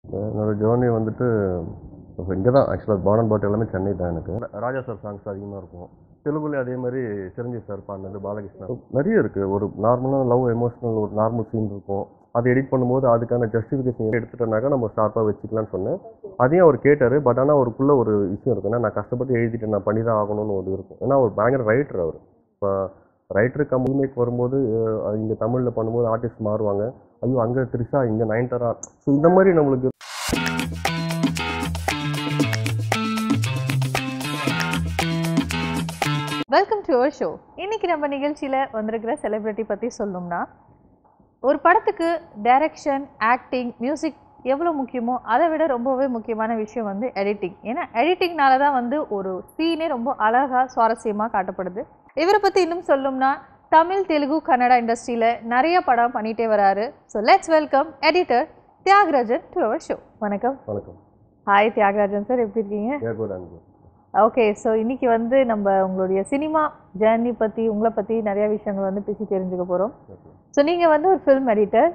என்னோட ஜேர்னி வந்துட்டு இங்கே தான் ஆக்சுவலாக பான் அண்ட் பாட் எல்லாமே சென்னை தான் எனக்கு ராஜா சார் சாங்ஸ் அதிகமாக இருக்கும் தெலுங்குலேயும் அதே மாதிரி சிரஞ்சீவி சார் பாடினது பாலகிருஷ்ணன் நிறைய இருக்குது ஒரு நார்மலாக லவ் எமோஷனல் ஒரு நார்மல் சீன் இருக்கும் அதை எடிட் பண்ணும்போது அதுக்கான ஜஸ்டிஃபிகேஷன் எடுத்துட்டோம்னாக்கா நம்ம ஷார்ப்பாக வச்சுக்கலாம்னு சொன்னேன் அதையும் அவர் கேட்டார் பட் ஆனால் அவருக்குள்ள ஒரு விஷயம் இருக்கு ஏன்னா நான் கஷ்டப்பட்டு எழுதிட்டு நான் பண்ணி தான் ஆகணும்னு ஒரு இருக்கும் ஏன்னா அவர் பயங்கர ரைட்டர் அவர் இப்போ ரைட்டருக்கு ரீமேக் வரும்போது அஹ், இங்கே தமிழில் பண்ணும்போது ஆர்டிஸ்ட் மாறுவாங்க ஐயோ அங்கே த்ரிஷா இங்கே நயன்தாரா ஸோ இந்த மாதிரி நம்மளுக்கு வெல்கம் டு அவர் ஷோ இன்னைக்கு நம்ம நிகழ்ச்சியில் வந்திருக்கிற செலிபிரிட்டி பற்றி சொல்லணும்னா ஒரு படத்துக்கு டைரக்ஷன் ஆக்டிங் மியூசிக் எவ்வளோ முக்கியமோ அதை விட ரொம்பவே முக்கியமான விஷயம் வந்து எடிட்டிங் ஏன்னா எடிட்டிங்னால தான் வந்து ஒரு சீனே ரொம்ப அழகாக சுவாரஸ்யமாக காட்டப்படுது இவரை பற்றி இன்னும் சொல்லணும்னா தமிழ் தெலுங்கு கன்னடா இண்டஸ்ட்ரியில் நிறைய படம் பண்ணிகிட்டே வராரு so let's welcome editor Thiyagarajan to our show வணக்கம் வணக்கம் ஹாய் தியாகராஜன் சார் எப்படி இருக்கீங்க a good and good okay so இன்னைக்கு வந்து நம்ம உங்களுடைய சினிமா ஜேர்னி பற்றி உங்களை பற்றி நிறைய விஷயங்கள் வந்து பேசி தெரிஞ்சுக்க போகிறோம் ஸோ நீங்கள் வந்து ஒரு ஃபில்ம் எடிட்டர்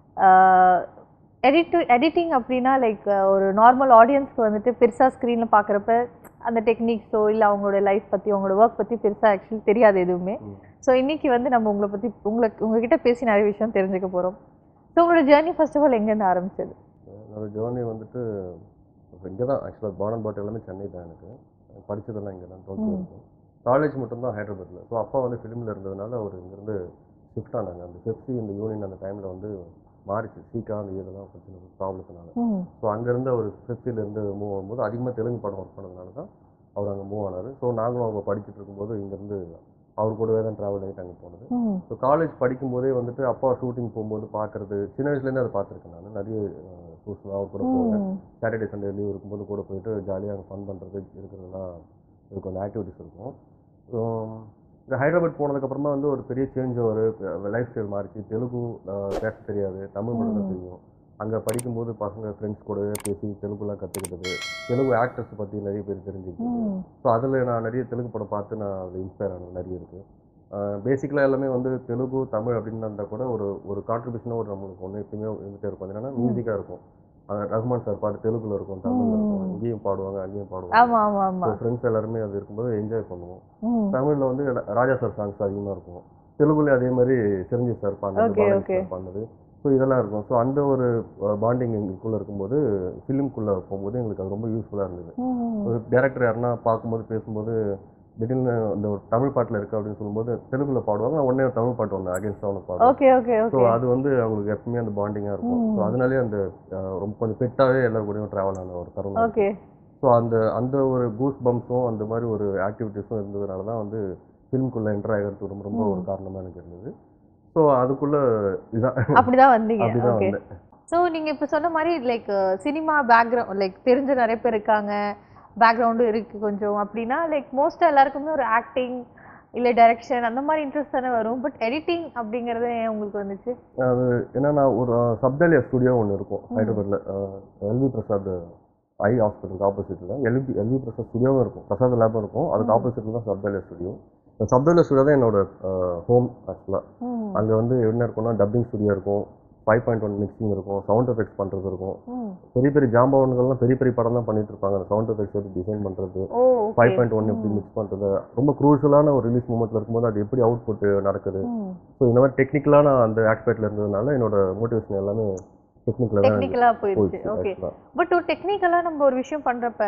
எடிட்டு எடிட்டிங் அப்படின்னா லைக் ஒரு நார்மல் ஆடியன்ஸ்க்கு வந்துட்டு பெருசாக ஸ்க்ரீனில் பார்க்குறப்ப அந்த டெக்னிக்ஸோ இல்லை அவங்களோட லைஃப் பற்றி அவங்களோட ஒர்க் பற்றி பெருசாக ஆக்சுவலி தெரியாது எதுவுமே ம். ஸோ இன்னைக்கு வந்து நம்ம உங்களை பற்றி உங்களை உங்ககிட்ட பேசி நிறைய விஷயம் தெரிஞ்சுக்க போகிறோம் ஸோ உங்களோட ஜேர்னி ஃபர்ஸ்ட் ஆஃப் ஆல் எங்கேருந்து ஆரம்பிச்சது என்னோட ஜேர்னி வந்துட்டு இங்கே தான் ஆக்சுவலாக பான் அண்ட் பாட் எல்லாமே சென்னை தான் எனக்கு படித்ததெல்லாம் இங்கே தான் டுவெல்த் ம். வரைக்கும் காலேஜ் மட்டும்தான் ஹைதராபாத்தில் ஸோ அப்பா வந்து ஃபிலிமில் இருந்ததுனால அவர் இங்கேருந்து ஷிஃப்ட் ஆனாங்க அந்த பெப்சி இந்த யூனியன் அந்த டைமில் வந்து மாறிச்சு சீக்கா அந்த இதெல்லாம் பிரச்சனை ப்ராப்ளத்தினால ம் ஸோ அங்கேருந்து அவர் ஃபிஃப்த்திலேருந்து மூவ் ஆகும்போது அதிகமாக தெலுங்கு படம் ஒர்க் பண்ணதுனால தான் அவர் அங்கே மூவ் ஆனார் ஸோ நாங்களும் அவங்க படிச்சுட்டு இருக்கும்போது இங்கேருந்து அவர் கூடவே தான் ட்ராவல் ஆகிட்டு அங்கே போனது ம் ஸோ காலேஜ் படிக்கும்போதே வந்துட்டு அப்பா ஷூட்டிங் போகும்போது பார்க்குறது சின்ன வயசுலேருந்தே அதை பார்த்துருக்கேன் நான் நிறைய ஷூட்ஸ் அவர் கூட போவேன் ம் சாட்டர்டே சண்டே லீவ் இருக்கும்போது கூட போயிட்டு ஜாலியாக அங்கே ஃபன் பண்ணுறது இருக்கிறதெல்லாம் இருக்கும் அந்த ஆக்டிவிட்டிஸ் இருக்கும் ஸோ இந்த ஹைதராபாத் போனதுக்கப்புறமா வந்து ஒரு பெரிய சேஞ்ச் ஒரு லைஃப் ஸ்டைல் மாறிச்சு தெலுங்கு அஹ், பேச தெரியாது தமிழ் மட்டும் தான் ம். தெரியும் அங்கே படிக்கும்போது பசங்க ஃப்ரெண்ட்ஸ் கூடவே பேசி தெலுங்குலாம் கற்றுக்கிட்டது தெலுங்கு ஆக்டர்ஸ் பற்றி நிறைய பேர் தெரிஞ்சுக்கிட்டது ம் ஸோ அதில் நான் நிறைய தெலுங்கு படம் பார்த்து நான் அதில் இன்ஸ்பயர் ஆனது நிறைய இருக்குது பேசிக்கலாக எல்லாமே வந்து தெலுங்கு தமிழ் அப்படின்னு இருந்தால் கூட ஒரு ஒரு கான்ட்ரிபியூஷனாக ஒரு நம்மளுக்கு ஒன்று எப்பயுமே இருந்துகிட்டே இருக்கும் அது என்னன்னா மியூசிக்காக இருக்கும் அஹ் ரஹ்மான் சார் பாட்டு தெலுங்குல இருக்கும் தமிழ்ல இருக்கும் ம். இங்கேயும் பாடுவாங்க அங்கேயும் பாடுவாங்க ஆமாம் ஆமாம் ஆமாம் ஃப்ரெண்ட்ஸ் எல்லாருமே அது இருக்கும்போது என்ஜாய் பண்ணுவோம் ம் தமிழில் வந்து ர- ராஜா சார் சாங்ஸ் அதிகமாக இருக்கும் தெலுங்குல அதே மாதிரி சிரஞ்சீவி சார் பாடினது Okay, பாலாஜி okay. சார் பாடினது ஸோ இதெல்லாம் இருக்கும் ஸோ அந்த ஒரு பாண்டிங் எங்களுக்குள்ளே இருக்கும்போது ஃபிலிம்குள்ளே போகும்போது எங்களுக்கு அது ரொம்ப யூஸ்ஃபுல்லாக இருந்தது ம் ஒரு டேரக்டர் யாருன்னா பார்க்கும்போது பேசும்போது திடீர்னு இந்த ஒரு தமிழ் பாட்டில் இருக்கு அப்படின்னு சொல்லும்போது தெலுங்குல பாடுவாங்க நான் உடனே ஒரு தமிழ் பாட்டு ஒன்று அகேன்ஸ்டாக ஒன்று பாடுவேன் ஓகே ஓகே ஸோ ஓகே அது வந்து அவங்களுக்கு எப்பவுமே அந்த பாண்டிங்காக இருக்கும் ஸோ ம். அதனாலே அந்த அஹ், ரொம்ப கொஞ்சம் பெட்டாகவே எல்லாரும் கூடயும் ட்ராவல் ஆன ஒரு தருணம் ஓகே ஸோ அந்த அந்த ஒரு கூஸ் பம்ப்ஸும் அந்த மாதிரி ஒரு ஆக்டிவிட்டீஸும் இருந்ததுனால தான் வந்து ஃபிலிம்குள்ளே என்டர் ஆகிறதுக்கு ரொம்ப ரொம்ப ஒரு ம். காரணமாக எனக்கு இருந்தது ஸோ அதுக்குள்ளே இதான் அப்படிதான் வந்தீங்க அப்படிதான் ஓகே வந்தேன் ஸோ நீங்க இப்போ சொன்ன மாதிரி லைக் சினிமா பேக்ரவுண்ட் லைக் தெரிஞ்ச நிறைய பேர் இருக்காங்க பேக்ரவுண்டும் இருக்கு கொஞ்சம் அப்படின்னா லைக் மோஸ்ட்டாக எல்லாருக்குமே ஒரு ஆக்டிங் இல்லை டைரக்ஷன் அந்த மாதிரி இன்ட்ரெஸ்ட் தானே வரும் பட் எடிட்டிங் அப்படிங்கிறது ஏன் உங்களுக்கு வந்துச்சு அது என்னன்னா ஒரு சப்தலியா ஸ்டுடியோ ஒன்று இருக்கும் ம். ஹைதராபாத்தில் எல்வி பிரசாத் ஐ ஹாஸ்பிட்டலுக்கு ஆப்போசிட்டில் எல்வி எல்வி பிரசாத் ஸ்டுடியோவும் இருக்கும் பிரசாத் லேபும் இருக்கும் அதுக்கு ம். ஆப்போசிட்டில் தான் சப்தலியா ஸ்டுடியோ இந்த சப்தலியா ஸ்டுடியோ தான் என்னோட ஹோம் ஆக்சுவலாக ம் அங்கே வந்து என்ன இருக்கும்னா டப்பிங் ஸ்டுடியோ இருக்கும் ஃபைவ் பாயிண்ட் ஒன் மிக்சிங் இருக்கும் சவுண்ட் எஃபெக்ட்ஸ் பண்ணுறது இருக்கும் ம் பெரிய பெரிய ஜாம்பவன்கள்லாம் பெரிய பெரிய படம் தான் பண்ணிட்டு இருப்பாங்க அந்த சவுண்ட் எஃபெக்ட்ஸ் எப்படி டிசைன் பண்ணுறது oh five okay point one எப்படி மிக்ஸ் பண்ணுறது ரொம்ப க்ரூஷலான ஒரு ரிலீஸ் மூமெண்ட்டில் இருக்கும்போது அது எப்படி அவுட்புட் நடக்குது ம் ஸோ இந்த மாதிரி டெக்னிக்கலான அந்த ஆஸ்பெக்ட்ல இருந்ததுனால என்னோட மோட்டிவேஷன் எல்லாமே டெக்னிக்கலாக தான் டெக்னிக்கலாக போயிடுச்சு போயிடுச்சு ஓகே ஆக்சுவலாக பட் ஒரு டெக்னிக்கலாக நம்ம ஒரு விஷயம் பண்ணுறப்ப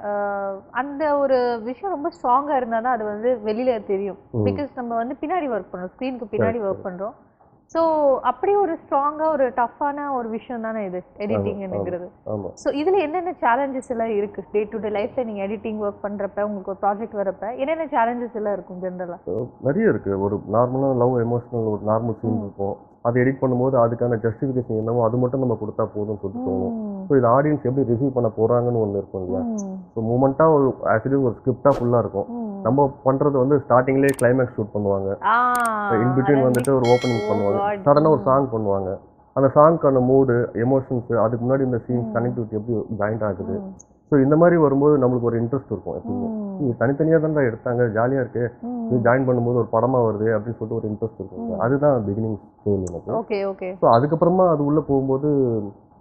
அந்த ஒரு விஷயம் ரொம்ப ஸ்ட்ராங்காக இருந்தால் தான் அது வந்து வெளியில் தெரியும் பிகாஸ் நம்ம வந்து பின்னாடி ஒர்க் பண்ணுறோம் ஸ்க்ரீனுக்கு பின்னாடி Correct, ஒர்க் பண்ணுறோம் ஸோ அப்படி ஒரு ஸ்ட்ராங்காக ஒரு டஃப்பான ஒரு விஷயம் தானே இது எடிட்டிங்கிறது ஆமாம் ஸோ இதில் என்னென்ன சேலஞ்சஸ் எல்லாம் இருக்குது டே டு டே லைஃப்பில் நீங்கள் எடிட்டிங் ஒர்க் பண்ணுறப்ப உங்களுக்கு ஒரு ப்ராஜெக்ட் வரப்ப என்னென்ன சேலஞ்சஸ் எல்லாம் இருக்கும் ஜென்ரலாக நிறைய இருக்குது ஒரு நார்மலாக லவ் எமோஷனல் ஒரு நார்மல் சீன் ம். இருக்கும் அதை எடிட் பண்ணும்போது அதுக்கான ஜஸ்டிஃபிகேஷன் என்னவோ அது மட்டும் நம்ம கொடுத்தா போதும்னு சொல்லிட்டு தோணும் ஸோ இது ஆடியன்ஸ் எப்படி ரிசீவ் பண்ண போகிறாங்கன்னு ஒன்று இருக்கும் இல்லையா ஸோ மூமெண்ட்டாக ஒரு ஆக்சுவலி ஒரு ஸ்கிரிப்டாக ஃபுல்லாக இருக்கும் நம்ம பண்ணுறது வந்து ஸ்டார்டிங்லேயே கிளைமேக்ஸ் ஷூட் பண்ணுவாங்க இன் பிட்வீன் வந்துட்டு ஒரு ஓப்பனிங் Oh பண்ணுவாங்க God. சடனாக ஒரு ம். சாங் பண்ணுவாங்க அந்த சாங்க்கான மூடு எமோஷன்ஸ் அதுக்கு முன்னாடி இந்த சீன்ஸ் ம். கனெக்டிவிட்டி எப்படி ஜாயிண்ட் ஆகுது ஸோ இந்த மாதிரி வரும்போது நம்மளுக்கு ஒரு இன்ட்ரெஸ்ட் இருக்கும் எப்பவுமே இது தனித்தனியாக தான் எடுத்தாங்க ஜாலியாக இருக்கு இது ஜாயின் பண்ணும்போது ஒரு படமாக வருது அப்படின்னு சொல்லிட்டு ஒரு இன்ட்ரெஸ்ட் இருக்கும் ம். அதுதான் பிகினிங் ஸ்கேல் எனக்கு ஓகே ஓகே ஸோ அதுக்கப்புறமா அது உள்ளே போகும்போது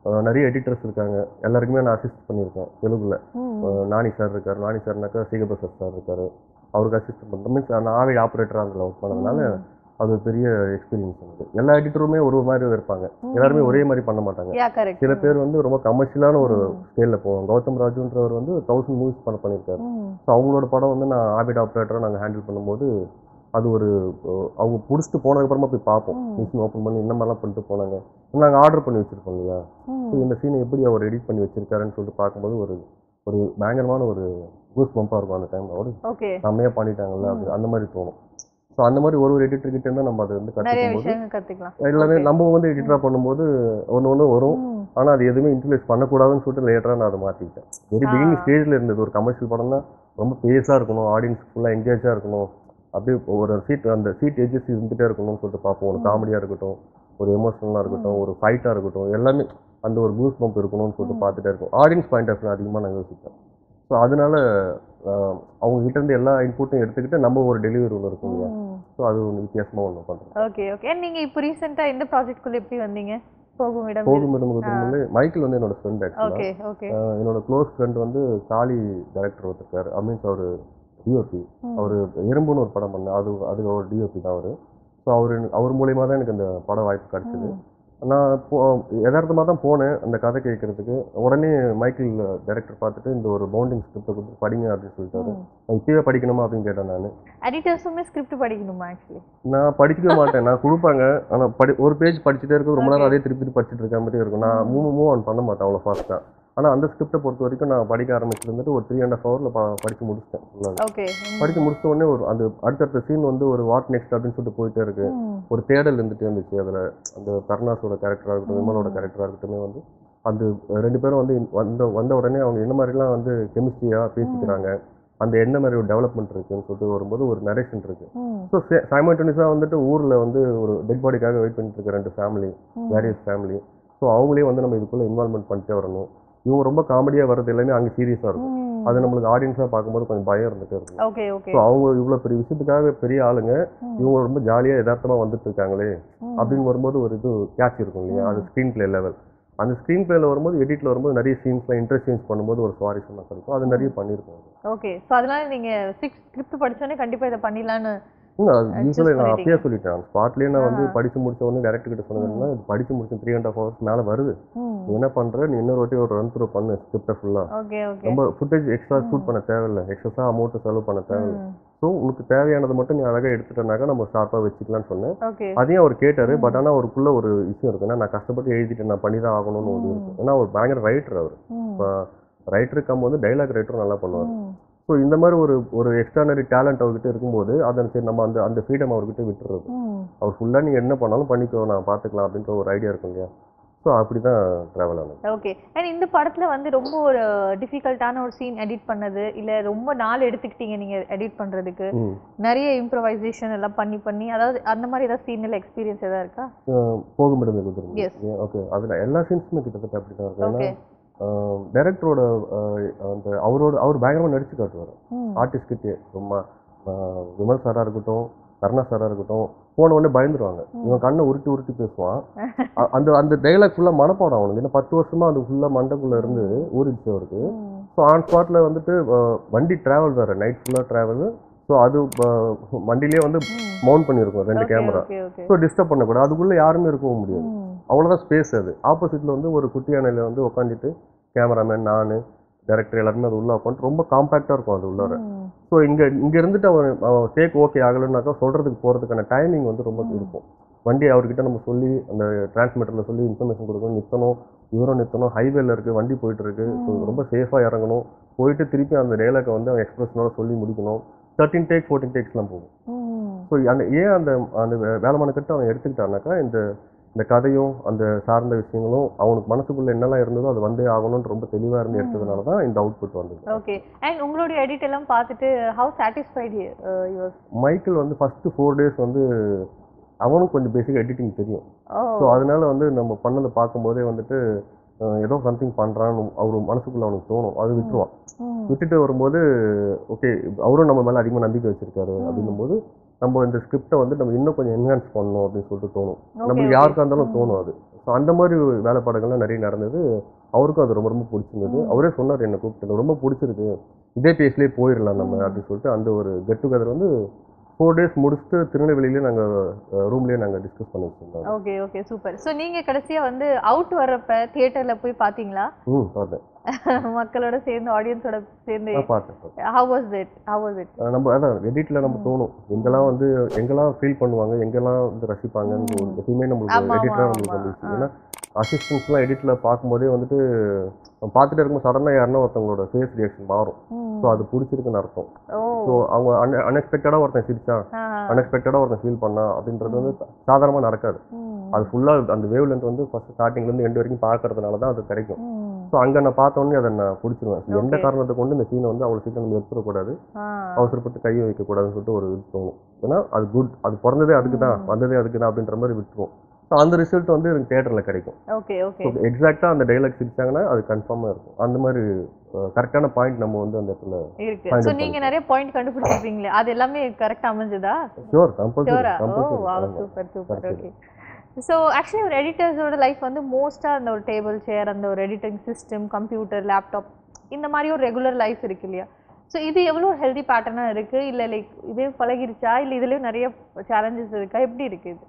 அஹ் நிறைய எடிட்டர்ஸ் இருக்காங்க எல்லாருக்குமே நான் அசிஸ்ட் பண்ணியிருக்கேன் தெலுங்குல ம். அஹ் நானி சார் இருக்கார் நானி சார்னாக்கா சீகபிரசாத் சார் இருக்காரு அவருக்கு அசிஸ்ட் பண்ணுறேன் மீன்ஸ் நான் ஆவிட ஆப்ரேட்டராக அதில் ஒர்க் பண்ணதுனால அது ஒரு பெரிய எக்ஸ்பீரியன்ஸ் எனக்கு எல்லா எடிட்டருமே ஒரு ஒரு மாதிரி இருப்பாங்க எல்லாருமே ஒரே மாதிரி பண்ண மாட்டாங்க யா கரெக்ட் சில பேர் வந்து ரொம்ப கமர்ஷியலான ஒரு ஸ்கேலில் போவாங்க கௌதம் ராஜுன்றவர் வந்து தௌசண்ட் மூவிஸ் பண்ண பண்ணியிருக்காரு ஸோ அவங்களோட படம் வந்து நான் ஆபிட் ஆப்ரேட்டராக நாங்கள் ஹேண்டில் பண்ணும்போது அது ஒரு அஹ், அவங்க பிடிச்சிட்டு போனதுக்கப்புறமா போய் பார்ப்போம் மிஷின் ஓப்பன் பண்ணி இந்த மாதிரிலாம் பண்ணிட்டு போனாங்க நாங்கள் ஆர்டர் பண்ணி வச்சுருப்போம் இல்லையா ஸோ இந்த சீனை எப்படி அவர் எடிட் பண்ணி வச்சிருக்காருன்னு சொல்லிட்டு பார்க்கும்போது ஒரு ஒரு பயங்கரமான ஒரு கூஸ் பம்பாக இருக்கும் அந்த டைமில் ஒரு ஓகே செம்மையாக பண்ணிட்டாங்கல்ல அப்படி அந்த மாதிரி தோணும் ஸோ அந்த மாதிரி ஒரு ஒரு எடிட்டர் கிட்ட இருந்தால் நம்ம அதை வந்து நிறைய கற்றுக்கும் போது விஷயங்கள் கத்துக்கலாம் எல்லாமே நம்ம வந்து எடிட்டராக பண்ணும்போது ஒன்று ஒன்று வரும் ம். ஆனால் அது எதுவுமே இன்ட்ரடியூஸ் பண்ணக்கூடாதுன்னு சொல்லிட்டு லேட்டராக நான் அதை மாற்றிக்கிட்டேன் வெரி பிகினிங் ஸ்டேஜில் இருந்தது ஒரு கமர்ஷியல் படம்னா ரொம்ப பேஸாக இருக்கணும் ஆடியன்ஸ் ஃபுல்லாக எங்கேஜாக இருக்கணும் அப்படியே ஒரு சீட் அந்த சீட் எஜஸ் இருந்துகிட்டே இருக்கணும்னு சொல்லிட்டு பார்ப்போம் ஒரு காமெடியாக இருக்கட்டும் ஒரு எமோஷனலாக இருக்கட்டும் ஒரு ஃபைட்டாக இருக்கட்டும் எல்லாமே அந்த ஒரு கூஸ் பம்ப் இருக்கணும்னு சொல்லிட்டு பார்த்துட்டே இருக்கும் ஆடியன்ஸ் பாயிண்ட் ஆஃப் அதிகமாக நான் யோசிப்பேன் ஸோ அதனால ஆஹ், அவங்க கிட்ட இருந்து எல்லா இன்புட்டும் எடுத்துக்கிட்டு நம்ம ஒரு டெலிவரி ஒன்று இருக்கும் இல்லையா ம். ஸோ அது ஒன்று வித்தியாசமாக ஒன்று பண்ணுறோம் ஓகே ஓகே நீங்க இப்போ ரீசெண்டா இந்த ப்ராஜெக்ட்குள்ள எப்படி வந்தீங்க போகும் இடம் போகும் இடமுக திருமலை மைக்கேல் வந்து என்னோட ஃப்ரெண்ட் ஆக்சுவலாக ஓகே ஓகே என்னோட க்ளோஸ் ஃப்ரெண்ட் வந்து காளி டைரக்டர் ஒருத்தருக்காரு ஐ மீன்ஸ் அவர் டிஓபி அவர் எறும்புன்னு ஒரு படம் பண்ண அது அது அவர் டிஓபி தான் அவர் ஸோ அவர் அவர் மூலியமாக தான் எனக்கு அந்த பட வாய்ப்பு கிடச்சிது நான் போ யதார்த்தமாக தான் போனேன் அந்த கதை கேட்கறதுக்கு உடனே மைக்கேல் டைரக்டர் பார்த்துட்டு இந்த ஒரு பவுண்டிங் ஸ்கிரிப்டை கொடுத்து படிங்க அப்படின்னு சொல்லிட்டாரு நான் இப்பயே படிக்கணுமா அப்படின்னு கேட்டேன் நான் எடிட்டர்ஸுமே ஸ்கிரிப்ட் படிக்கணுமா ஆக்சுவலி நான் படிக்கவே மாட்டேன் நான் கொடுப்பாங்க ஆனால் படி ஒரு பேஜ் படிச்சுட்டே இருக்கும் ரொம்ப நேரம் அதே திருப்பி திருப்பி படிச்சுட்டு இருக்க மாதிரி இருக்கும் நான் மூவ் மூவ் ஆன் பண்ண மாட்டேன் அவ்வளோ ஃபாஸ்ட்டாக ஆனால் அந்த ஸ்கிரிப்டை பொறுத்த வரைக்கும் நான் படிக்க ஆரம்பிச்சிருந்துட்டு ஒரு த்ரீ அண்ட் ஹாஃப் ஹவரில் படித்து முடிச்சிட்டேன் ஃபுல்லாக ஓகே படித்து முடிச்ச உடனே ஒரு அந்த அடுத்தடுத்த சீன் வந்து ஒரு வாட் நெக்ஸ்ட் அப்படின்னு சொல்லிட்டு போயிட்டே இருக்கு ஒரு தேடல் இருந்துட்டே இருந்துச்சு அதில் அந்த கருணாஸோட கேரக்டராக இருக்கட்டும் விமலோட கேரக்டராக இருக்கட்டும் வந்து அந்த ரெண்டு பேரும் வந்து வந்த வந்த உடனே அவங்க என்ன மாதிரிலாம் வந்து கெமிஸ்ட்ரியாக பேசிக்கிறாங்க அந்த என்ன மாதிரி ஒரு டெவலப்மெண்ட் இருக்குன்னு சொல்லிட்டு வரும்போது ஒரு நரேஷன் இருக்கு ஸோ சைமல்டேனியஸாக வந்துட்டு ஊரில் வந்து ஒரு டெட் பாடிக்காக வெயிட் பண்ணிட்டு இருக்க ரெண்டு ஃபேமிலி வேரியஸ் ஃபேமிலி ஸோ அவங்களே வந்து நம்ம இதுக்குள்ளே இன்வால்மெண்ட் பண்ணிட்டே வரணும் இவங்க ரொம்ப காமெடியாக வர்றது எல்லாமே அங்கே சீரியஸாக இருக்கும் அது நம்மளுக்கு ஆடியன்ஸாக பார்க்கும்போது கொஞ்சம் பயம் இருந்துகிட்டே இருக்கும் ஓகே ஓகே ஸோ அவங்க இவ்வளோ பெரிய விஷயத்துக்காக பெரிய ஆளுங்க இவங்க ரொம்ப ஜாலியாக யதார்த்தமாக வந்துட்டு இருக்காங்களே அப்படின்னு வரும்போது ஒரு இது கேட்ச் இருக்கும் இல்லையா அது ஸ்க்ரீன் பிளே லெவல் அந்த ஸ்க்ரீன் பிளேல வரும்போது எடிட்டில் வரும்போது நிறைய சீன்ஸ்லாம் இன்ட்ரெஸ்டிங்ஸ் பண்ணும்போது ஒரு சுவாரஸ்யமாக கிடைக்கும் அது நிறைய பண்ணியிருக்கோம் ஓகே ஸோ அதனால நீங்க சிக்ஸ் ஸ்கிரிப்ட் படிச்சோடனே கண்டிப்பா இதை பண்ணிடலான்னு இல்லை அது யூஸ்வலாக நான் பண்ணிட்டீங்க. அப்பயே சொல்லிட்டேன் ஸ்பாட்லேயே நான் வந்து படிச்சு முடிச்ச உடனே டேரக்டர் கிட்ட சொன்னதுன்னா இது படிச்சு முடிச்ச த்ரீ அண்ட் ஹாஃப் ஹவர்ஸ் மேலே வருது நீ என்ன பண்ணுற நீ இன்னொரு வாட்டி ஒரு ரன் த்ரூ பண்ணு ஸ்கிரிப்டை ஃபுல்லாக ஓகே ஓகே ரொம்ப ஃபுட்டேஜ் எக்ஸ்ட்ரா ஷூட் பண்ண தேவையில்லை எக்ஸ்ட்ரா அமௌண்ட் செலவு பண்ண தேவையில்லை ஸோ உனக்கு தேவையானதை மட்டும் நீ அழகாக எடுத்துட்டனாக்கா நம்ம ஷார்ப்பாக வச்சுக்கலாம்னு சொன்னேன் ஓகே அதையும் அவர் கேட்டாரு பட் ஆனால் அவருக்குள்ள ஒரு விஷயம் இருக்கு ஏன்னா நான் கஷ்டப்பட்டு எழுதிட்டேன் நான் பண்ணி தான் ஆகணும்னு ஒரு இருக்கு ஏன்னா அவர் பயங்கர ரைட்டர் அவர் இப்போ ரைட்டருக்கு வந்து டைலாக் ரைட்டரும் நல்லா பண்ணுவார் ஸோ இந்த மாதிரி ஒரு ஒரு எக்ஸ்ட்ரானரி டேலண்ட் அவர்கிட்ட இருக்கும்போது அதை சரி நம்ம அந்த அந்த ஃப்ரீடம் அவர்கிட்ட விட்டுறது அவர் ஃபுல்லாக நீங்கள் என்ன பண்ணாலும் பண்ணிக்கோ நான் பார்த்துக்கலாம் அப்படின்ற ஒரு ஐடியா இருக்கும் இல்லையா ஸோ அப்படி தான் ட்ராவல் ஆனது ஓகே அண்ட் இந்த படத்துல வந்து ரொம்ப ஒரு டிஃபிகல்ட்டான ஒரு சீன் எடிட் பண்ணது இல்ல ரொம்ப நாள் எடுத்துக்கிட்டீங்க நீங்க எடிட் பண்றதுக்கு ம் நிறைய இம்ப்ரவைசேஷன் எல்லாம் பண்ணி பண்ணி அதாவது அந்த மாதிரி ஏதாவது சீன் எல்லாம் எக்ஸ்பீரியன்ஸ் ஏதாவது இருக்கா போகும் இடம் குதிரை Yes. ஓகே அதில் எல்லா சீன்ஸுமே கிட்டத்தட்ட அப்படி தான் இருக்கும் ஓகே ஏன்னா டைரக்டரோட அந்த அவரோட அவர் பயங்கரமாக நடிச்சு காட்டுவார் ம் ஆர்டிஸ்ட் கிட்டே ரொம்ப ஆஹ், விமல் சாராக இருக்கட்டும் கருணா சாராக இருக்கட்டும் போன உடனே பயந்துருவாங்க இவன் கண்ணை உருட்டி உருட்டி பேசுவான் அ- அந்த அந்த டைலாக் ஃபுல்லாக மனப்பாடம் அவனுக்கு ஏன்னா பத்து வருஷமா அது ஃபுல்லாக மண்டக்குள்ளே இருந்து ஊறிடுச்சு அவருக்கு ஸோ ஆன் ஸ்பாட்டில் வந்துட்டு ஆஹ், வண்டி ட்ராவல் வேறு நைட் ஃபுல்லாக ட்ராவல் ஸோ அது ஆஹ், வண்டியிலே வந்து மவுண்ட் பண்ணியிருக்கோம் ரெண்டு camera okay okay so disturb பண்ணக்கூடாது அதுக்குள்ளே யாருமே இருக்கவும் முடியாது அவ்வளோதான் ஸ்பேஸ் அது ஆப்போசிட்டில் வந்து ஒரு குட்டி யானையில் வந்து உட்காந்துட்டு கேமராமேன் நான் டேரக்டர் எல்லாருமே அது உள்ளே உட்காந்து ரொம்ப காம்பேக்டாக இருக்கும் அது உள்ளார ஸோ இங்கே இங்கே இருந்துட்டு அவன் அவன் டேக் ஓகே ஆகலைன்னாக்கா சொல்கிறதுக்கு போகிறதுக்கான டைமிங் வந்து ரொம்ப இருக்கும் வண்டி அவர்கிட்ட நம்ம சொல்லி அந்த டிரான்ஸ்மிட்டரில் சொல்லி இன்ஃபர்மேஷன் கொடுக்கணும் நிறுத்தணும் இவரும் நிறுத்தணும் ஹைவேல இருக்குது வண்டி போயிட்டு இருக்கு ஸோ ரொம்ப சேஃபாக இறங்கணும் போயிட்டு திருப்பி அந்த டைலாக்கை வந்து அவன் எக்ஸ்பிரஷனோட சொல்லி முடிக்கணும் தேர்ட்டின் டேக் ஃபோர்டீன் டேக்ஸ்லாம் போகும் ஸோ அந்த ஏன் அந்த அந்த வே- வேலைமான கட்டு அவன் எடுத்துக்கிட்டானாக்கா இந்த இந்த கதையும் அந்த சார்ந்த விஷயங்களும் அவனுக்கு மனசுக்குள்ள என்னெல்லாம் இருந்ததோ அது வந்தே ஆகணும்னு ரொம்ப தெளிவாக இருந்து எடுத்ததுனால தான் இந்த அவுட்புட் வந்தது ஓகே அண்ட் உங்களுடைய எடிட் எல்லாம் பார்த்துட்டு ஹவு சாட்டிஸ்ஃபைடு யுவர் மைக்கேல் வந்து ஃபஸ்ட்டு ஃபோர் டேஸ் வந்து அவனும் கொஞ்சம் பேசிக்காக எடிட்டிங் தெரியும் ஓ ஸோ அதனால வந்து நம்ம பண்ணதை பார்க்கும்போதே வந்துட்டு அஹ், ஏதோ சம்திங் பண்ணுறான்னு அவர் மனசுக்குள்ள அவனுக்கு தோணும் அது விட்டுருவான் விட்டுட்டு வரும்போது ஓகே அவரும் நம்ம மேலே அதிகமாக நம்பிக்கை வச்சிருக்காரு அப்படின்னும் போது நம்ம இந்த ஸ்கிரிப்டை வந்து நம்ம இன்னும் கொஞ்சம் என்ஹான்ஸ் பண்ணணும் அப்படின்னு சொல்லிட்டு தோணும் Okay, நம்ம okay. யாருக்கா இருந்தாலும் தோணும் அது ஸோ அந்த மாதிரி வேலைப்பாடுகள்லாம் நிறைய நடந்தது அவருக்கும் அது ரொம்ப ரொம்ப பிடிச்சிருந்தது ம். அவரே அவரே சொன்னார் என்னை கூப்பிட்டு "எனக்கு ரொம்ப பிடிச்சிருக்கு இதே பேஸ்லேயே போயிடலாம் நம்ம ம். அப்படின்னு சொல்லிட்டு அந்த ஒரு கெட் டுகெதர் வந்து ஃபோர் டேஸ் முடிச்சுட்டு திருநெல்வேலியிலே நாங்கள் ரூம்லேயே நாங்கள் டிஸ்கஸ் பண்ணி வச்சிருந்தோம் ஓகே ஓகே சூப்பர் ஸோ நீங்க கடைசியா வந்து அவுட் வர்றப்ப தியேட்டர்ல போய் பாத்தீங்களா ம் பார்த்தேன் மக்களோட சேர்ந்து ஆடியன்ஸோட சேர்ந்து நான் பார்த்தேன் பார்த்தேன். How was it how was it ah நம்ம அதான் எடிட்டில் நம்ம ம். தோணும் எங்கெல்லாம் வந்து எங்கெல்லாம் ஃபீல் பண்ணுவாங்க எங்கெல்லாம் வந்து ரசிப்பாங்கன்னு ஒரு ம். எப்பயுமே ஆமா, நம்மளுக்கு ஆமா, எடிட்டராக ஆமா. நம்மளுக்கு வந்துச்சு ஆ. ஏன்னா அசிஸ்டன்ஸ்லாம் எடிட்டில் பார்க்கும்போதே வந்துட்டு நம்ம பார்த்துட்டே இருக்கும்போது சடனாக யாருன்னா ஒருத்தவங்களோட ஃபேஸ் ரியாக்ஷன் மாறும் ஸோ அது பிடிச்சிருக்குன்னு அர்த்தம் ஓ ஸோ அவங்க அன் அன்எக்ஸ்பெக்டடாக ஒருத்தன் சிரிச்சான் ஆ. அன்எக்ஸ்பெக்டடாக ஒருத்தன் ஃபீல் பண்ணான் அப்படின்றது வந்து சாதாரணமாக நடக்காது ம். அது ஃபுல்லாக அந்த வேவ் லென்த் வந்து ஃபஸ்ட் ஸ்டார்டிங்லேருந்து எண்டு வரைக்கும் பார்க்கறதுனால தான் அது கிடைக்கும் ம். ஸோ அங்கே நான் பார்த்தோன்னே அதை நான் பிடிச்சிருவேன் So, எந்த Okay. காரணத்தை கொண்டு இந்த சீனை வந்து அவ்வளோ சீக்கிரம் நம்ம எடுத்துடக்கூடாது ஆ. அவசரப்பட்டு கையை வைக்கக்கூடாதுன்னு சொல்லிட்டு ஒரு இது தோணும் ஏன்னா அது குட் அது பிறந்ததே அதுக்கு தான் ம். வந்ததே அதுக்கு தான் அப்படின்ற மாதிரி விட்டுருவோம் ஸோ அந்த ரிசல்ட் வந்து எனக்கு தேட்டரில் கிடைக்கும் ஓகே ஓகே ஸோ எக்ஸாக்டாக அந்த டைலாக் சிரிச்சாங்கன்னா அது கன்ஃபார்மாக இருக்கும் அந்த மாதிரி கரெக்டான பாயிண்ட் நம்ம வந்து அந்த இடத்துல இருக்கு Find ஸோ out நீங்க பண்ணிக்கலாம். நிறைய பாயிண்ட் கண்டுபிடிச்சிருப்பீங்களே அது எல்லாமே கரெக்டா அமைஞ்சதா ஷுவர் கம்பல்சரி ஷூரா ஓ கம்பல்சரி வாவ் ஆமாம் சூப்பர் சூப்பர் சரி. ஓகே ஸோ ஆக்சுவலி ஒரு எடிட்டர்ஸோட லைஃப் வந்து மோஸ்ட்டாக அந்த ஒரு டேபிள் சேர் அந்த ஒரு எடிட்டிங் சிஸ்டம் கம்ப்யூட்டர் லேப்டாப் இந்த மாதிரி ஒரு ரெகுலர் லைஃப் இருக்கு இல்லையா ஸோ இது எவ்வளோ ஹெல்தி பேட்டர்னாக இருக்கு இல்லை லைக் இதே பழகிருச்சா இல்லை இதுலேயும் நிறைய சேலஞ்சஸ் இருக்கா எப்படி இருக்கு இது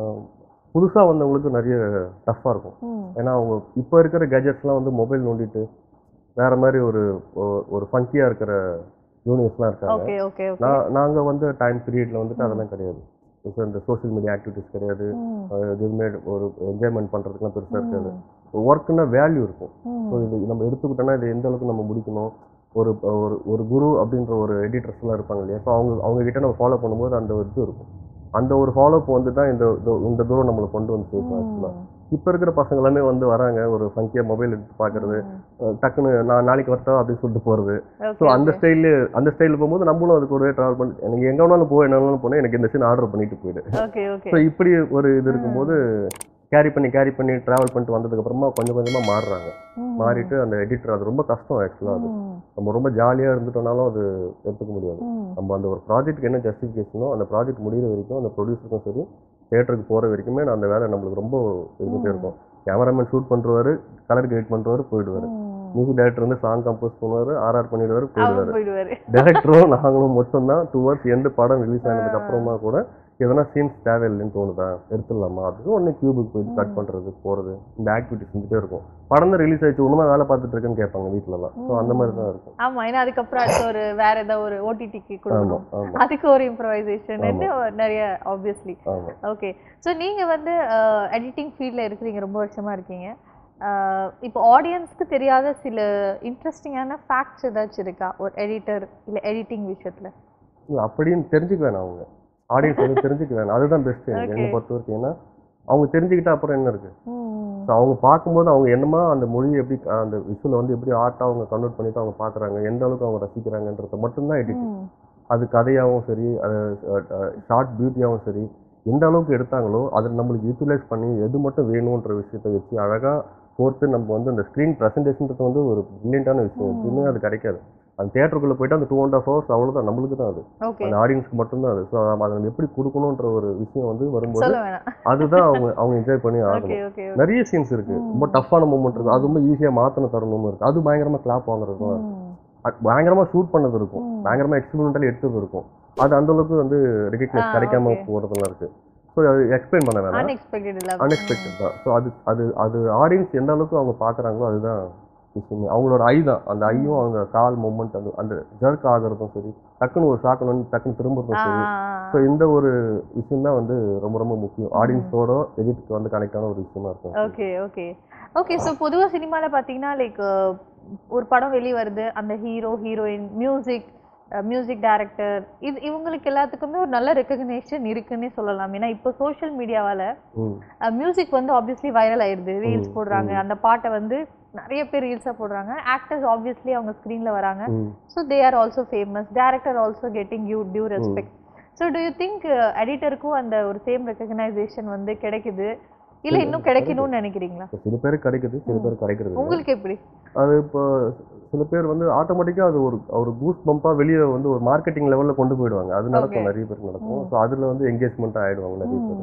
புதுசாக வந்தவங்களுக்கு நிறைய டஃப்பாக இருக்கும் ம் ஏன்னா அவங்க இப்போ இருக்கிற கேஜெட்ஸ்லாம் வந்து மொபைல் நோண்டிட்டு வேற மாதிரி ஒரு ஒ- ஒரு ஃபங்கியாக இருக்கிற ஜூனியர்ஸ்லாம் இருக்காங்க ஓகே ஓகே ஓகே நான் நாங்கள் வந்து டைம் பீரியடில் வந்துட்டு அதெல்லாம் கிடையாது இப்போ இந்த சோஷியல் மீடியா ஆக்டிவிட்டிஸ் கிடையாது அஹ் எதுவுமே ஒரு என்ஜாய்மெண்ட் பண்ணுறதுக்குலாம் பெருசாக இருக்காது ஒர்க்குன்னா வேல்யூ இருக்கும் ஸோ இது நம்ம எடுத்துக்கிட்டோம்னா இது எந்த அளவுக்கு நம்ம முடிக்கணும் ஒரு ஒரு ஒரு குரு அப்படின்ற ஒரு எடிட்டர்ஸ்லாம் இருப்பாங்க இல்லையா ஸோ அவங்க அவங்க கிட்ட நம்ம ஃபாலோ பண்ணும்போது அந்த ஒரு இது இருக்கும் அந்த ஒரு ஃபாலோ வந்து தான் இந்த இந்த- இந்த தூரம் நம்மளை கொண்டு வந்து சேர்க்கும் ஆக்சுவலாக இப்போ இருக்கிற பசங்க எல்லாமே வந்து வராங்க ஒரு ஃபங்கியாக மொபைல் எடுத்து பார்க்கறது அஹ் டக்குன்னு நான் நாளைக்கு வரட்டா அப்படின்னு சொல்லிட்டு போகிறது ஸோ அந்த ஸ்டைலு அந்த ஸ்டைலில் போகும்போது நம்மளும் அதுக்கு ஒரு ட்ராவல் பண்ணி எனக்கு எங்கே வேணாலும் போ என்ன வேணாலும் போனேன் எனக்கு இந்த சீன் ஆர்டர் பண்ணிட்டு போயிடு ஓகே ஓகே ஸோ இப்படி ஒரு இது இருக்கும்போது கேரி பண்ணி கேரி பண்ணி ட்ராவல் பண்ணிட்டு வந்ததுக்கப்புறமா கொஞ்சம் கொஞ்சமாக மாறுறாங்க மாறிட்டு அந்த எடிட்டர் அது ரொம்ப கஷ்டம் ஆக்சுவலாக அது நம்ம ரொம்ப ஜாலியாக இருந்துட்டோம்னாலும் அது எடுத்துக்க முடியாது நம்ம அந்த ஒரு ப்ராஜெக்ட்டுக்கு என்ன ஜஸ்டிஃபிகேஷனோ அந்த ப்ராஜெக்ட் முடிகிற வரைக்கும் அந்த ப்ரொடியூசருக்கும் சரி தேட்டருக்கு போகிற வரைக்குமே நான் அந்த வேலை நம்மளுக்கு ரொம்ப இருந்துகிட்டே இருக்கும் கேமராமேன் ஷூட் பண்ணுறவர் கலர் கிரியேட் பண்ணுறவர் போயிடுவார் மியூசிக் டைரக்டர் வந்து சாங் கம்போஸ் பண்ணுவார் ஆர்ஆர் பண்ணிடுவார் போயிடுவார் அவர் போயிடுவாரு டேரக்டரும் நாங்களும் மட்டும்தான் டூ ஹவர்ஸ் எந்த படம் ரிலீஸ் ஆனதுக்கு அப்புறமா கூட எதனா சீன்ஸ் தேவையில்லைன்னு தோணுதா எடுத்துடலாமா அப்படின்னு உடனே கியூபுக்கு போயிட்டு கட் பண்ணுறது போகிறது இந்த ஆக்டிவிட்டிஸ் இருந்துகிட்டே இருக்கும் படம் தான் ரிலீஸ் ஆயிடுச்சு ஒன்றுமா வேலை பார்த்துட்டு இருக்கேன்னு கேட்பாங்க வீட்டிலலாம் ஸோ அந்த மாதிரி தான் இருக்கும் ஆமா ஏன்னா அதுக்கப்புறம் அடுத்த ஒரு வேற ஏதாவது ஒரு ஓடிடிக்கு கொடுக்கணும் ஆமாம் ஆமாம் அதுக்கு ஒரு இம்ப்ரவைசேஷன் நிறைய ஆப்வியஸ்லி ஆமாம் ஓகே ஸோ நீங்க வந்து எடிட்டிங் ஃபீல்டில் இருக்கிறீங்க ரொம்ப வருஷமா இருக்கீங்க அஹ், இப்போ ஆடியன்ஸ்க்கு தெரியாத சில இன்ட்ரெஸ்டிங்கான ஃபேக்ட்ஸ் ஏதாச்சும் இருக்கா ஒரு எடிட்டர் இல்லை எடிட்டிங் விஷயத்துல இல்லை அப்படின்னு தெரிஞ்சுக்க வேணாம் அவங்க ஆடியன்ஸ் வந்து தெரிஞ்சுக்க வேணாம் அதுதான் பெஸ்ட் எனக்கு என்னை Okay. பொறுத்த வரைக்கும் ஏன்னா அவங்க தெரிஞ்சுக்கிட்டா அப்புறம் என்ன இருக்குது ஸோ அவங்க பார்க்கும்போது அவங்க என்னமா அந்த மொழியை எப்படி அஹ், அந்த விஷுவலை வந்து எப்படி ஆர்ட்டாக அவங்க கன்வெர்ட் பண்ணிட்டு அவங்க பார்க்குறாங்க எந்த அளவுக்கு அவங்க ரசிக்கிறாங்கன்றத மட்டும்தான் எடிட்டிங் அது கதையாகவும் சரி அது ஷார்ட் பியூட்டியாகவும் சரி எந்த அளவுக்கு எடுத்தாங்களோ அதை நம்மளுக்கு யூட்டிலைஸ் பண்ணி எது மட்டும் வேணுன்ற விஷயத்தை வச்சு அழகாக கோர்த்து நம்ம வந்து அந்த ஸ்க்ரீன் ப்ரெசன்டேஷன்றது வந்து ஒரு பிரில்லியண்டான விஷயம் எதுவுமே அது கிடைக்காது அந்த தேட்டருக்குள்ளே போயிட்டு அந்த டூ அண்ட் ஆஃப் ஹவர்ஸ் அவ்வளோதான் நம்மளுக்கு தான் அது ஓகே அந்த ஆடியன்ஸ்க்கு மட்டும்தான் அது ஸோ அதை நம்ம எப்படி கொடுக்கணுன்ற ஒரு விஷயம் வந்து வரும்போது சொல்ல வேணாம் அதுதான் அவங்க அவங்க என்ஜாய் பண்ணி ஓகே ஆகணும் ஓகே நிறைய சீன்ஸ் இருக்கு ரொம்ப டஃப்பான மூமெண்ட் இருக்கு அது ரொம்ப ஈஸியாக மாற்றின தருணமும் இருக்கு அது பயங்கரமாக கிளாப் வாங்குறதும் இருக்கு. அது பயங்கரமா ஷூட் பண்ணது இருக்கும் ம். பயங்கரமா எக்ஸ்பெரிமெண்டல் எடுத்தது இருக்கும் அது அந்த அளவுக்கு வந்து ஆ, ரெகக்னைஸ் கிடைக்காம okay. போறதெல்லாம் இருக்கு ஸோ அது எக்ஸ்பிளைன் பண்ண வேணாம் அன்எக்ஸ்பெக்டட் இல்லை அன்எக்ஸ்பெக்டட் தான் ஸோ அது அது அது ஆடியன்ஸ் எந்த அளவுக்கு அவங்க பார்க்குறாங்களோ அதுதான் விஷயமே அவங்களோட ஐ தான் அந்த ஐயும் அவங்க கால் மூமெண்ட் அந்த அந்த ஜர்க் ஆகுறதும் சரி டக்குன்னு ஒரு ஷாக்கு வந்து டக்குன்னு திரும்புறதும் சரி ஸோ இந்த ஒரு விஷயம் தான் வந்து ரொம்ப ரொம்ப முக்கியம் ஆடியன்ஸோட எடிட்க்கு வந்து கனெக்ட் ஆன ஒரு விஷயமா இருக்கும் ஓகே ஓகே ஓகே ஸோ பொதுவாக சினிமாவில் பார்த்தீங்கன்னா லைக் ஒரு படம் வெளியே வருது அந்த hero heroine music music director இது இவங்களுக்கு எல்லாத்துக்குமே ஒரு நல்ல ரெக்கக்னேஷன் இருக்குன்னே சொல்லலாம் ஏன்னா இப்போ சோஷியல் மீடியாவால் ம் மியூசிக் வந்து ஆப்வியஸ்லி வைரல் ஆயிடுது ரீல்ஸ் ம், போடுறாங்க ம். அந்த பாட்டை வந்து நிறைய பேர் ரீல்ஸாக போடுறாங்க ஆக்டர்ஸ் ஆப்வியஸ்லி அவங்க ஸ்க்ரீனில் வராங்க ம் so they are also famous director also getting you due respect so do you think எடிட்டருக்கும் அந்த ஒரு சேம் ரெக்கக்னைசேஷன் வந்து கிடைக்குது இல்லை இன்னும் கிடைக்கணும்னு நினைக்கிறீங்களா இப்போ சில பேருக்கு கிடைக்குது சில பேருக்கு கிடைக்கிறது இல்ல. உங்களுக்கு எப்படி அது இப்போ சில பேர் வந்து ஆட்டோமேட்டிக்காக அது ஒரு ஒரு பூஸ்ட் பம்பாக வெளியே வந்து ஒரு மார்க்கெட்டிங் லெவலில் கொண்டு போயிடுவாங்க அது நடக்கும் Okay. நிறைய பேருக்கு நடக்கும் ம். ஸோ அதில் வந்து என்கேஜ்மெண்ட்டாக ஆயிடுவாங்க நிறைய பேர்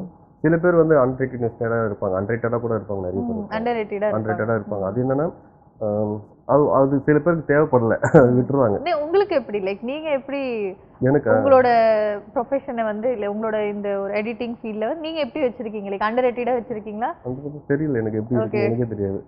சில பேர் வந்து அன்ரெக்கக்னைஸ்டாக இருப்பாங்க அன்ரேட்டடாக கூட இருப்பாங்க நிறைய பேர் அண்டர் ரேட்டடா அன்ரேட்டடாக இருப்பாங்க அது என்னன்னா ஆம், அது அது சில பேருக்கு தேவைப்படல விட்டுருவாங்க உங்களுக்கு எப்படி லைக் நீங்க எப்படி எனக்கு உங்களோட ப்ரொஃபஷனை வந்து இல்ல உங்களோட இந்த ஒரு எடிட்டிங் ஃபீல்ட்ல வந்து நீங்க எப்படி வச்சிருக்கீங்க லைக் அண்டர் ரேட்டடா வச்சிருக்கீங்களா அந்த பத்தி தெரியல எனக்கு எப்படி இருக்கு Okay. எனக்கே தெரியாது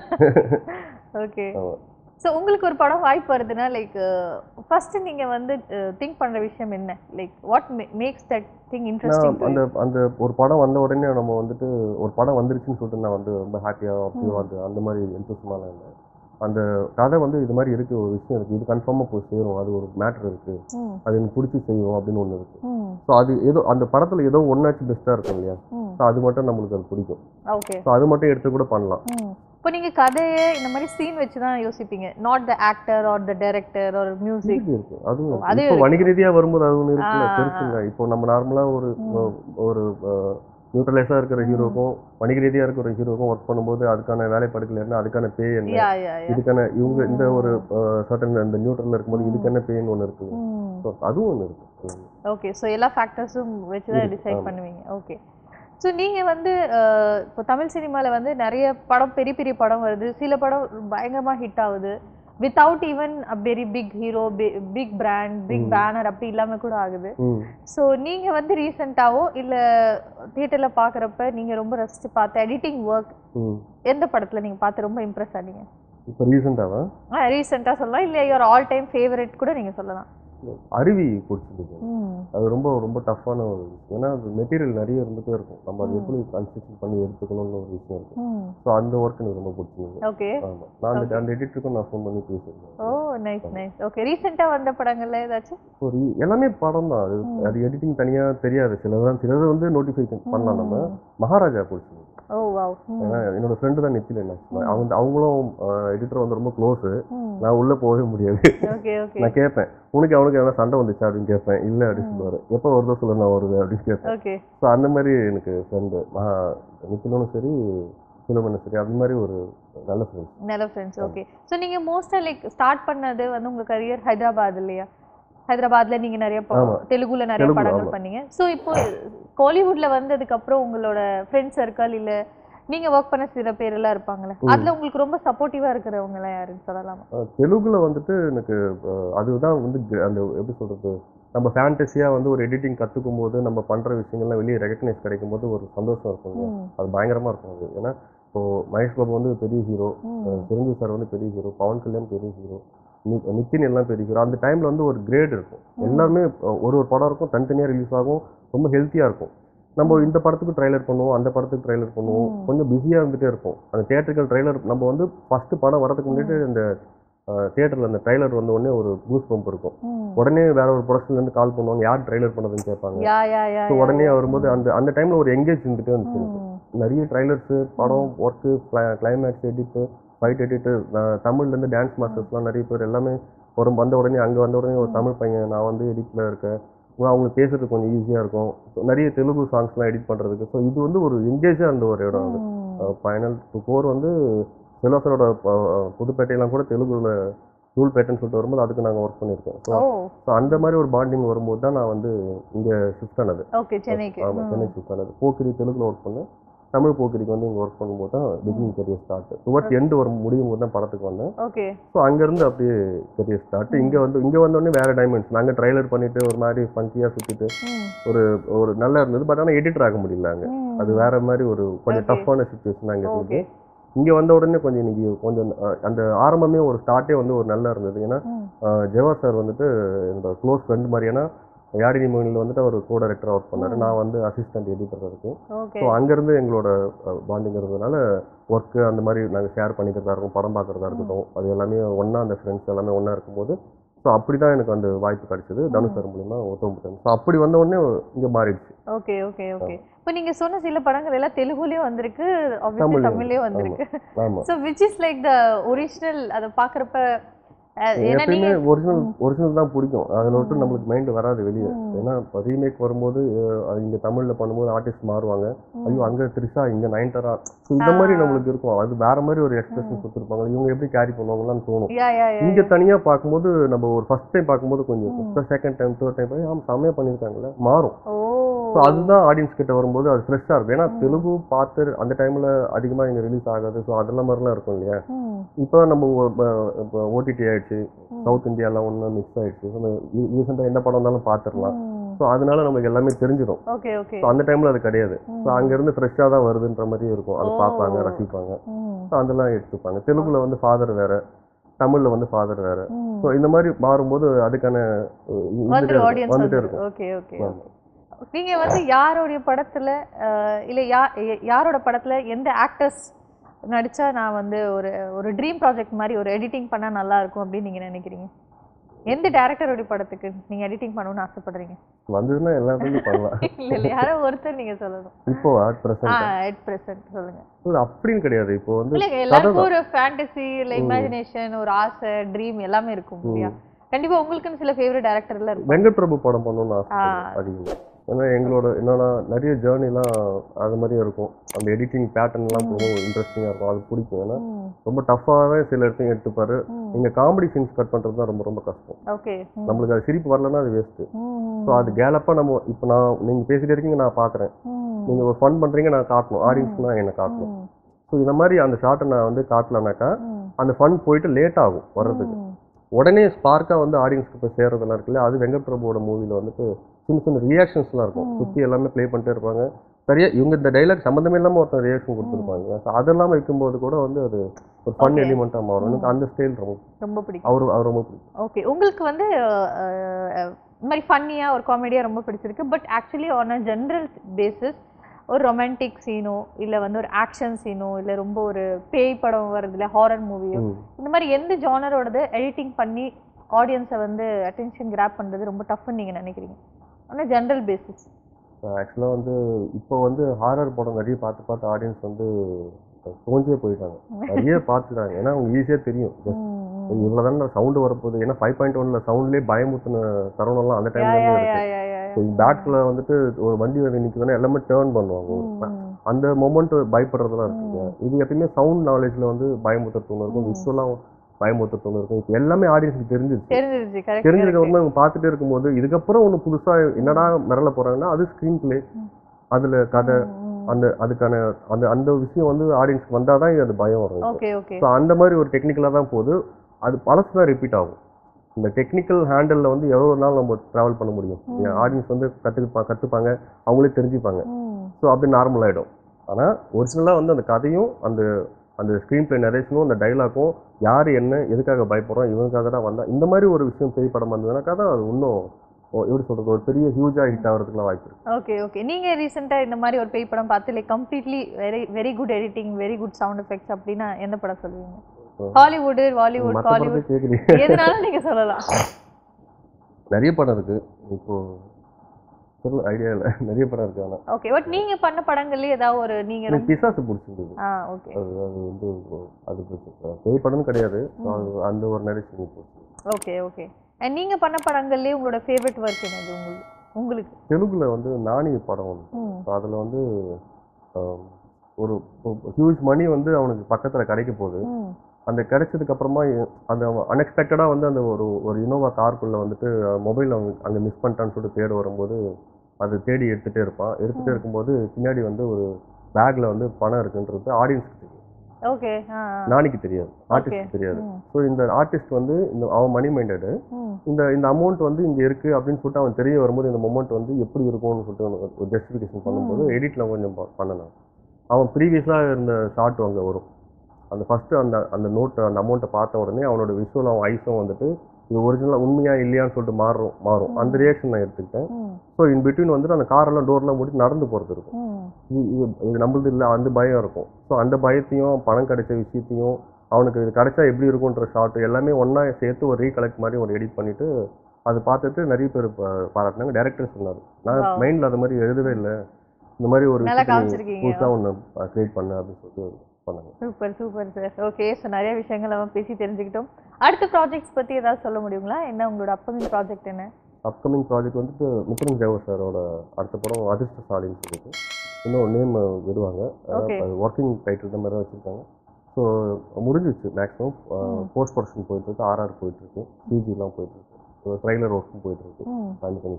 ஓகே ஆமா. ஸோ உங்களுக்கு ஒரு படம் வாய்ப்பு வருதுன்னா லைக் ஃபர்ஸ்ட் நீங்க வந்து திங்க் பண்ற விஷயம் என்ன like what makes that thing interesting நான் அந்த அந்த ஒரு படம் வந்த உடனே நம்ம வந்துட்டு ஒரு படம் வந்துருச்சுன்னு சொல்லிட்டு நான் வந்து ரொம்ப ஹாப்பியாக அப்படியோ அது அந்த மாதிரி எந்தோஷமாலாம் இல்லை அந்த கதை வந்து இது மாதிரி இருக்குது ஒரு விஷயம் இருக்குது இது கன்ஃபார்மாக போய் சேரும் அது ஒரு மேட்ரு இருக்குது அது எனக்கு பிடிச்சி செய்யும் அப்படின்னு ஒன்று இருக்குது ஸோ அது ஏதோ அந்த படத்தில் ஏதோ ஒன்றாச்சும் பெஸ்ட்டாக இருக்கும் இல்லையா ஸோ அது மட்டும் நம்மளுக்கு அது பிடிக்கும் ஓகே ஸோ அது மட்டும் எடுத்து கூட பண்ணலாம் இப்போ நீங்க கதையை இந்த மாதிரி சீன் வச்சு தான் யோசிப்பீங்க not the actor or the director or music இருக்கு இருக்கு அதுவும் இருக்கு. அது இப்போ வணிக ரீதியா வரும்போது அது ஒன்று இருக்குல்ல ஆ, ஆ, பெருசுங்க இப்போ நம்ம நார்மலா ஒரு ஒரு நியூட்ரலைஸாக இருக்கிற ஹீரோக்கும் வணிக ரீதியா இருக்கிற ஹீரோக்கும் ஒர்க் பண்ணும்போது அதுக்கான வேலைப்பாடுகள் என்ன அதுக்கான பே என்ன யா யா யா இதுக்கான இவங்க இந்த ஒரு சர்டன் இந்த நியூட்ரல்ல இருக்கும்போது இதுக்கான பேன்னு ஒன்று இருக்கு ஸோ அதுவும் ஒன்று இருக்கு ஓகே ஸோ எல்லா ஃபேக்டர்ஸும் வச்சு தான் இருக்கு, டிசைட் ஆமா. பண்ணுவீங்க ஓகே ஸோ நீங்கள் வந்து அஹ், இப்போ தமிழ் சினிமாவில் வந்து நிறைய படம் பெரிய பெரிய படம் வருது சில படம் பயங்கரமாக ஹிட் ஆகுது without even a very big hero big brand big ம். பேனர் அப்படி இல்லாமல் கூட ஆகுது ம் ஸோ நீங்கள் வந்து ரீசெண்டாவோ இல்லை தியேட்டரில் பார்க்குறப்ப நீங்கள் ரொம்ப ரசித்து பார்த்த எடிட்டிங் ஒர்க் ம் எந்த படத்தில் நீங்கள் பார்த்து ரொம்ப இம்ப்ரெஸ் ஆனீங்க இப்போ ரீசெண்டாவா ரீசெண்டாக சொல்லலாம் இல்லை யுவர் ஆல் டைம் ஃபேவரட் கூட நீங்கள் சொல்லலாம் அருவி பிடிச்சிருக்கு ம் அது ரொம்ப ரொம்ப டஃப்பான ஒரு விஷயம் ஏன்னா அது மெட்டீரியல் நிறைய இருந்துகிட்டே இருக்கும் நம்ம அதை எப்படி கன்ஸ்ட்ரக்ஷன் பண்ணி எடுத்துக்கணும்னு ஒரு விஷயம் இருக்கு ம் ஸோ அந்த ஒர்க் எனக்கு ரொம்ப பிடிச்சிருக்கு ஓகே ஆமாம் நான் அந்த அந்த எடிட்டருக்கும் நான் ஃபோன் பண்ணி பேசியிருக்கேன் ஓ நைஸ் நைஸ் ஓகே ரீசெண்டாக வந்த படங்கள்ல ஏதாச்சும் ஒரு எல்லாமே படம் தான் அது ம். அது எடிட்டிங் தனியாக தெரியாது சிலதான் சிலது வந்து நோட்டிஃபை பண்ணலாம் நம்ம மகாராஜா பிடிச்சிருக்கு ஓ வாவ் ஏன்னா என்னோட ஃப்ரெண்டு தான் நித்திலன் ஆக்சுவலாக அவங்க அவங்களும் எடிட்டர் வந்து ரொம்ப க்ளோஸு நான் உள்ளே போகவே முடியாது ஓகே ஓகே நான் கேட்பேன் உனக்கு அவனுக்கு எதனா சண்டை வந்துச்சா அப்படின்னு கேட்பேன் இல்லை அப்படின்னு சொல்லுவார் எப்போ வருதோ சொல்ல நான் வருவேன் அப்படின்னு கேட்பேன் ஓகே ஸோ அந்த மாதிரி எனக்கு ஃப்ரெண்டு மகா நித்திலனும் சரி ஃபிலோமனும் சரி அந்த மாதிரி ஒரு நல்ல ஃப்ரெண்ட்ஸ் நல்ல ஃப்ரெண்ட்ஸ் ஓகே ஸோ நீங்க மோஸ்டா லைக் ஸ்டார்ட் பண்ணது வந்து உங்க கரியர் ஹைதராபாத் இல்லையா ஹைதராபாத்ல நீங்க நிறைய ப- ஆமா. தெலுங்குல நிறைய தெலுங்கு, படங்கள் ஆமா. பண்ணீங்க ஸோ இப்போ கோலிவுட்ல வந்ததுக்கு அப்புறம் உங்களோட ஃப்ரெண்ட் சர்க்கிள் இல்ல நீங்க ஒர்க் பண்ண சில பேர் எல்லாம் இருப்பாங்களே ம். அதுல உங்களுக்கு ரொம்ப சப்போர்ட்டிவா இருக்கிறவங்க எல்லாம் யாருன்னு சொல்லலாமா தெலுங்குல வந்துட்டு எனக்கு அஹ், அதுதான் வந்து க- அந்த எப்படி சொல்றது நம்ம ஃபேண்டஸியாக வந்து ஒரு எடிட்டிங் கற்றுக்கும் போது நம்ம பண்ணுற விஷயங்கள்லாம் வெளியே ரெகக்னைஸ் கிடைக்கும் போது ஒரு சந்தோஷம் இருக்கும் இல்லையா? ம், அது பயங்கரமாக இருக்கும் அது ஏன்னா இப்போ மகேஷ் பாபு வந்து பெரிய ஹீரோ ம், சிரஞ்சீவி சார் வந்து பெரிய ஹீரோ பவன் கல்யாண் பெரிய ஹீரோ நித்தின் எல்லாம் பெரிய ஹீரோ அந்த டைமில் வந்து ஒரு கிரேட் இருக்கும் எல்லாருமே அஹ், ஒரு ஒரு படம் இருக்கும் தனித்தனியாக ரிலீஸ் ஆகும் ரொம்ப ஹெல்த்தியாக இருக்கும் நம்ம இந்த படத்துக்கு ட்ரைலர் பண்ணுவோம் அந்த படத்துக்கு ட்ரைலர் பண்ணுவோம் ம். கொஞ்சம் பிஸியாக இருந்துகிட்டே இருக்கும் அந்த தியேட்டர்கள் ட்ரைலர் நம்ம வந்து ஃபஸ்ட்டு படம் வரதுக்கு முன்னாடி அந்த தியேட்டரில் அந்த ட்ரைலர் வந்த உடனே ஒரு கூஸ் பம்ப் இருக்கும் ம். உடனே வேற ஒரு ப்ரொடக்ஷன்லேருந்து கால் பண்ணுவாங்க யார் ட்ரைலர் பண்ணதுன்னு கேட்பாங்க யா யா யா ஸோ யா. உடனே வரும்போது அந்த அந்த டைமில் ஒரு எங்கேஜ் இருந்துகிட்டே இருந்துச்சு எனக்கு. ம், நிறைய ட்ரைலர்ஸு படம் work climax edit fight edit தமிழ்லேருந்து டான்ஸ் மாஸ்டர்ஸ்லாம் நிறைய பேர் எல்லாமே வரும் வந்த உடனே அங்கே வந்த உடனே ஒரு தமிழ் பையன் நான் வந்து எடிட்டில் இருக்கேன் உங்க- அவங்களுக்கு பேசுறதுக்கு கொஞ்சம் ஈஸியாக இருக்கும் So, நிறைய தெலுங்கு சாங்ஸ்லாம் எடிட் பண்ணுறதுக்கு ஸோ இது வந்து ஒரு எங்கேஜாக இருந்த ஒரு இடம் அது ம். ஃபைனல் டு கோர் வந்து செல்வாசரோட அஹ், புதுப்பேட்டையெல்லாம் கூட தெலுங்குல பேட்டன் சொல்லிட்டு வரும்போது அதுக்கு நாங்கள் ஒர்க் பண்ணியிருக்கோம் ஸோ ஓ ஸோ அந்த மாதிரி ஒரு பாண்டிங் வரும்போது தான் நான் வந்து இங்கே ஷிஃப்ட் ஆனது ஓகே சென்னைக்கு ஆமாம் சென்னை ஷிஃப்ட் ஆனது போக்கிரி தெலுங்குல ஒர்க் பண்ணேன் தமிழ் போக்கிரிக்கு வந்து இங்கே ஒர்க் பண்ணும்போது தான் beginning career start towards end வரும் முடியும் போது தான் படத்துக்கு வந்தேன் ஓகே ஸோ அங்கேருந்து அப்படியே கரியர் ஸ்டார்ட் இங்கே வந்து இங்கே வந்தோடனே வேறு டைமென்ஷன் அங்கே ட்ரைலர் பண்ணிட்டு ஒரு மாதிரி ஃபங்கியாக சுற்றிட்டு ம், ஒரு நல்லா இருந்தது பட் ஆனால் எடிட்டர் ஆக முடியல அங்கே ம். அது வேற மாதிரி ஒரு கொஞ்சம் Okay. டஃப்பான சுச்சுவேஷன் அங்கே இருந்தது ஓகே இங்கே வந்த உடனே கொஞ்சம் இன்னைக்கு கொஞ்சம் அஹ், அந்த ஆரம்பமே ஒரு ஸ்டார்ட்டே வந்து ஒரு நல்லா இருந்தது ஏன்னா ம், அஹ், ஜெவா சார் வந்துட்டு என்னோட க்ளோஸ் ஃப்ரெண்ட் மாதிரி ஏன்னா யாடினி மொழியில் வந்துட்டு அவர் கோ டைரக்டராக ஒர்க் பண்ணார் ம். நான் வந்து அசிஸ்டன்ட் எடிட்டர் இருக்கேன் ஓகே ஸோ அங்கேருந்து எங்களோட பாண்டிங் இருந்ததுனால ஒர்க்கு அந்த மாதிரி நாங்கள் ஷேர் பண்ணிக்கிறதா இருக்கும் படம் பார்க்குறதா இருக்கட்டும் அது எல்லாமே ஒன்றா அந்த ஃப்ரெண்ட்ஸ் எல்லாமே ஒன்றா இருக்கும்போது ஸோ அப்படி தான் எனக்கு அந்த வாய்ப்பு கிடைச்சது தனுஷ் சார் மூலியமா ஒத்துழைப்பு ஸோ அப்படி வந்த உடனே இங்கே மாறிடுச்சு ஓகே ஓகே ஓகே இப்போ நீங்க சொன்ன சில படங்கள் எல்லாம் தெலுங்குலயும் வந்திருக்கு ஆப்வியஸ்லி தமிழ்லயும் தமிழ்லயும் வந்திருக்கு ஆமாம் so which is like the original அதை பார்க்குறப்ப ஏன்னா எப்பயுமே நீங்க ஒரிஜினல் ம். ஒரிஜினல் தான் பிடிக்கும் அதில் விட்டு ம். நம்மளுக்கு மைண்ட் வராது வெளியே ம். ஏன்னா ரீமேக் வரும்போது அஹ், அது இங்கே தமிழில் பண்ணும்போது ஆர்டிஸ்ட் மாறுவாங்க ம், ஐயோ அங்கே த்ரிஷா இங்கே நயன்தாரா ஸோ இந்த மாதிரி ஆ. நம்மளுக்கு இருக்கும் அது வேற மாதிரி ஒரு எக்ஸ்பிரஷன் ம். கொடுத்துருப்பாங்க இவங்க எப்படி கேரி பண்ணுவாங்களான்னு தோணும் யா யா யா இங்கே தனியாக பார்க்கும்போது நம்ம ஒரு ஃபர்ஸ்ட் டைம் பார்க்கும்போது கொஞ்சம் ம். செகண்ட் டைம் தேர்ட் டைம் ஆமாம் செம்மையாக பண்ணியிருக்காங்கல்ல மாறும் ஓ ஸோ ஸோ அதுதான் ஆடியன்ஸ் கிட்ட வரும்போது அது ஃப்ரெஷ்ஷாக இருக்கும் ஏன்னா தெலுங்கு பார்த்து அந்த டைமில் அதிகமாக இங்கே ரிலீஸ் ஆகாது ஸோ அதெல்லாம் மாதிரிலாம் இருக்கும் இல்லையா ம் இப்போ நம்ம இப்போ ஓடிடி ஆயிடுச்சு சவுத் இந்தியாலாம் ஒன்று மிக்ஸ் ஆயிடுச்சு நம்ம ரீசெண்டாக எந்த படம் இருந்தாலும் பார்த்துடலாம் ஸோ அதனால நமக்கு எல்லாமே தெரிஞ்சிடும் ஓகே ஓகே ஸோ அந்த டைமில் அது கிடையாது ஸோ அங்கேருந்து ஃப்ரெஷ்ஷாக தான் வருதுன்ற மாதிரி இருக்கும் அதை ஓ. பார்ப்பாங்க ரசிப்பாங்க ம் ஸோ அதெல்லாம் எடுத்துப்பாங்க தெலுங்குல வந்து ஃபாதர் வேற தமிழ்ல வந்து ஃபாதர் வேற ம் ஸோ இந்த மாதிரி மாறும்போது அதுக்கான அஹ், இது வந்துட்டு இருக்கும், ஆடியன்ஸ் வந்துட்டே வந்து இருக்கும் ஓகே ஓகே ஆமா. நீங்க வந்து யாருடைய படத்துல அஹ், இல்ல யா ய- யாரோட படத்துல எந்த ஆக்டர்ஸ் நடிச்சா நான் வந்து ஒரு ஒரு ட்ரீம் ப்ராஜெக்ட் மாதிரி ஒரு எடிட்டிங் பண்ணா நல்லா இருக்கும் அப்படின்னு நீங்க நினைக்கிறீங்க எந்த டேரக்டருடைய படத்துக்கு நீங்க எடிட்டிங் பண்ணணும்னு ஆசைப்படுறீங்க வந்ததுன்னா எல்லாத்துலேயும் பண்ணலாம் இல்ல இல்ல யாரோ ஒருத்தர் நீங்க சொல்லணும் இப்போ at a present at present சொல்லுங்க அப்படின்னு கிடையாது இப்போ வந்து இல்ல எல்லாருக்கும் ஒரு ஃபேண்டசி இல்ல இமேஜினேஷன் ஒரு ஆசை ட்ரீம் எல்லாமே இருக்கும் இல்லையா கண்டிப்பா உங்களுக்குன்னு சில ஃபேவரட் டேரக்டர்ல இருக்கும் வெங்கட் பிரபு படம் பண்ணணும்னு ஆசை ஆ. அதிகம் ஏன்னா எங்களோட என்னன்னா நிறைய ஜேர்னிலாம் அது மாதிரியே இருக்கும் அந்த எடிட்டிங் பேட்டர்ன்லாம் ரொம்ப இன்ட்ரெஸ்டிங்காக இருக்கும் அது பிடிக்கும் ஏன்னா ம், ரொம்ப டஃப்பாகவே சில இடத்தையும் எடுத்துப்பாரு ம். நீங்க காமெடி சீன்ஸ் கட் பண்றது தான் ரொம்ப ரொம்ப கஷ்டம் ஓகே ம், நம்மளுக்கு அது சிரிப்பு வரலன்னா அது வேஸ்ட்டு ம், ஸோ அது கேலப்பாக நம்ம இப்போ நான் நீங்கள் பேசிட்டே இருக்கீங்க நான் பார்க்குறேன் ம், நீங்கள் ஒரு ஃபன் பண்ணுறீங்க நான் காட்டணும் ஆடியன்ஸ்க்கு நான் என்ன காட்டணும் ம், ஸோ இந்த மாதிரி அந்த ஷார்ட்டை நான் வந்து காட்டலனாக்கா ம், அந்த ஃபன் போயிட்டு லேட் ஆகும் வர்றதுக்கு ம். உடனே ஸ்பார்க்காக வந்து ஆடியன்ஸ்க்கு போய் சேர்றதெல்லாம் இருக்குல்ல அது வெங்கட் பிரபுவோட மூவியில் வந்துட்டு சின்ன சின்ன ரியாக்ஷன்ஸ்லாம் இருக்கும் சுற்றி எல்லாமே ப்ளே பண்ணிட்டே இருப்பாங்க சரியா இவங்க இந்த டைலாக் சம்மந்தமே இல்லாமல் ஒருத்தர் ரியாக்ஷன் கொடுத்துருப்பாங்க ஸோ அதெல்லாம் வைக்கும்போது கூட வந்து அது ஒரு ஃபன் Okay. எலிமெண்ட்டாக மாறும் எனக்கு அந்த ஸ்டைல் ரொம்ப ரொம்ப பிடிக்கும் அவர் அவர் ரொம்ப பிடிக்கும் ஓகே உங்களுக்கு வந்து அஹ், அஹ், இந்த மாதிரி ஃபன்னியா ஒரு காமெடியா ரொம்ப பிடிச்சிருக்கு but actually on a general basis ஒரு ரொமான்டிக் சீனோ இல்ல வந்து ஒரு ஆக்ஷன் சீனோ இல்ல ரொம்ப ஒரு பேய் படம் வருது இல்ல ஹாரர் மூவியோ ம். இந்த மாதிரி எந்த ஜானரோடது எடிட்டிங் பண்ணி ஆடியன்ஸை வந்து அட்டென்ஷன் கிராப் பண்றது ரொம்ப டஃப்னு நீங்க நினைக்கிறீங்க ஆனால் ஜென்ரல் பேசிஸ் ஆக்சுவலாக வந்து இப்போ வந்து ஹாரர் படம் நிறைய பார்த்து பார்த்து ஆடியன்ஸ் வந்து தோஞ்சே போயிட்டாங்க நிறைய பார்த்துட்டாங்க ஏன்னா அவங்க ஈஸியாக தெரியும் ஜஸ்ட் இவ்வளோ தானே சவுண்டு வரப்போகுது ஏன்னா ஃபைவ் பாயிண்ட் ஒன்ல சவுண்ட்லேயே பயமுத்துன தருணம்லாம் அந்த டைம்ல இருக்கு ஸோ பேக்கில் வந்துட்டு ஒரு வண்டி வந்து நிற்குதுன்னா எல்லாமே டேர்ன் பண்ணுவாங்க ஒரு அந்த மொமெண்ட் பயப்படுறதுலாம் இருக்குங்க இது எப்பயுமே சவுண்ட் நாலேஜில் வந்து பயமுத்துறது ஒன்று இருக்கும் விஷுவலாக பயமுத்துறது ஒன்று இருக்கும் இப்போ எல்லாமே ஆடியன்ஸுக்கு தெரிஞ்சிருச்சு தெரிஞ்சிருச்சு கரெக்ட் தெரிஞ்சதுக்கு அப்புறமா இவங்க பார்த்துட்டே இருக்கும்போது இதுக்கப்புறம் ஒன்று புதுசாக என்னடா மிரள போகிறாங்கன்னா அது ஸ்க்ரீன் பிளே அதில் கதை அந்த அதுக்கான அந்த அந்த விஷயம் வந்து ஆடியன்ஸ்க்கு வந்தால் தான் அது பயம் வரும் ஓகே ஓகே ஸோ அந்த மாதிரி ஒரு டெக்னிக்கலாக தான் போகுது அது பழசு தான் ரிப்பீட் ஆகும் இந்த டெக்னிக்கல் ஹேண்டலில் வந்து எவ்வளோ நாள் நம்ம ட்ராவல் பண்ண முடியும் ஆடியன்ஸ் வந்து கற்றுப்பா கற்றுப்பாங்க அவங்களே தெரிஞ்சுப்பாங்க ஸோ அப்படி நார்மல் ஆகிடும் ஆனால் ஒரிஜினலாக வந்து அந்த கதையும் அந்த அந்த ஸ்க்ரீன் பிளே நரேஷனும் அந்த டைலாக்கும் யார் என்ன எதுக்காக பயப்படுறோம் இவனுக்காக தான் வந்தா இந்த மாதிரி ஒரு விஷயம் பேய் படம் வந்ததுனாக்கா தான் அது இன்னும் ஓ- எப்படி சொல்கிறது ஒரு பெரிய ஹியூஜாக ஹிட் ஆகிறதுக்குலாம் வாய்ப்பு இருக்கு ஓகே ஓகே நீங்க ரீசெண்டா இந்த மாதிரி ஒரு பேய் படம் பார்த்து like completely very very good editing very good sound effects அப்படின்னா எந்த படம் சொல்லுவீங்க ஹாலிவுட் பாலிவுட் மற்ற படத்தை காலிவுட் கேட்குறீங்க எதுனாலும் நீங்க சொல்லலாம் நிறைய படம் இருக்கு இப்போ தெரியல ஐடியா இல்லை நிறைய படம் இருக்கு ஆனால் ஓகே பட் நீங்க பண்ண படங்கள்லயே ஏதாவது ஒரு நீங்க எனக்கு ரொம்ப பிசாசு பிடிச்சிருந்தது ஆ ஓகே அது அது வந்து அது பிரச்சனை பேய் படம்னு கிடையாது So அது அந்த ஒரு நரேஷன் பிடிச்சி ஓகே ஓகே அண்ட் நீங்க பண்ண படங்கள்லயே உங்களோட ஃபேவரட் ஒர்க் என்னது உங்களுக்கு உங்களுக்கு தெலுங்குல வந்து நாணி படம் ஒன்று ம் ஸோ அதில் வந்து ஆம், ஒரு ஹியூஜ் மணி வந்து அவனுக்கு பக்கத்தில் கிடைக்க போகுது ம் அந்த கிடைச்சதுக்கு அப்புறமா எ- அந்த அன்எக்ஸ்பெக்டடாக வந்து அந்த ஒரு ஒரு இனோவா காருக்குள்ளே வந்துட்டு மொபைல் அவங்க அங்கே மிஸ் பண்ணிட்டான்னு சொல்லிட்டு தேட வரும்போது அது தேடி எடுத்துகிட்டே இருப்பான் எடுத்துகிட்டே இருக்கும்போது பின்னாடி வந்து ஒரு பேக்கில் வந்து பணம் இருக்குன்றது ஆடியன்ஸ்க்கு தெரியும் ஓகே ஆ ஆ. நானிக்கு தெரியாது ஆர்டிஸ்ட்க்கு தெரியாது ம் ஸோ இந்த ஆர்டிஸ்ட் வந்து இந்த அவன் மணி மைண்டடு ம் இந்த இந்த அமௌண்ட் வந்து இங்கே இருக்கு அப்படின்னு சொல்லிட்டு அவன் தெரிய வரும்போது இந்த மொமெண்ட் வந்து எப்படி இருக்கும்னு சொல்லிட்டு அவனுக்கு ஒரு ஜஸ்டிஃபிகேஷன் பண்ணும்போது எடிட்டில் கொஞ்சம் ப- பண்ணணும் அவன் ப்ரீவியஸாக இருந்த ஷார்ட் அங்கே வரும் அந்த ஃபஸ்ட்டு அந்த அந்த நோட்டை அந்த அமௌண்ட்டை பார்த்த உடனே அவனோட விஷுவல் அவன் ஐஸும் வந்துட்டு இது ஒரிஜினலாக உண்மையா இல்லையான்னு சொல்லிட்டு மாறும் மாறும் அந்த ரியாக்ஷன் நான் எடுத்துக்கிட்டேன் ம் ஸோ இன் பிட்வீன் வந்துட்டு அந்த காரெல்லாம் டோர்லாம் மூடி நடந்து போகிறது இருக்கும் ம் இது இது இது நம்மளது இல்லை அந்த பயம் இருக்கும் ஸோ அந்த பயத்தையும் பணம் கிடைச்ச விஷயத்தையும் அவனுக்கு இது கிடைச்சா எப்படி இருக்கும்ன்ற ஷாட் எல்லாமே ஒன்றா சேர்த்து ஒரு ரீகலெக்ட் மாதிரி ஒரு எடிட் பண்ணிட்டு அது பார்த்துட்டு நிறைய பேர் பா- பாராட்டினாங்க டேரக்டர் சொன்னார் நான் Wow. மைண்டில் அது மாதிரி எழுதவே இல்லை இந்த மாதிரி ஒரு நல்லா விஷயத்தை நீ காமிச்சிருக்கீங்க. புதுசாக ஒன்று க்ரியேட் பண்ண அப்படின்னு சொல்லிட்டு பண்ணாங்க super super sir okay so நிறைய விஷயங்கள் நம்ம பேசி தெரிஞ்சுக்கிட்டோம் அடுத்த ப்ராஜெக்ட்ஸ் பற்றி ஏதாவது சொல்ல முடியுங்களா என்ன உங்களோட அப்கமிங் ப்ராஜெக்ட் என்ன அப்கமிங் ப்ராஜெக்ட் வந்துட்டு முத்துரம் தேவர் சாரோட அடுத்த படம் அதிர்ஷ்டசாலின்னு சொல்லிட்டு இன்னும் நேம் விடுவாங்க Okay. ஒர்க்கிங் டைட்டில் இந்த மாதிரி தான் வச்சுருக்காங்க ஸோ முடிஞ்சிச்சு மேக்ஸிமம் போஸ்ட் ப்ரொடக்ஷன் போயிட்டுருக்கு ஆர்ஆர் போயிட்டுருக்கு சிஜிலாம் போயிட்டுருக்கு ட்ரைலர் ஒர்க்கும் போயிட்டுருக்கு ம் சாந்தி பண்ணி சார்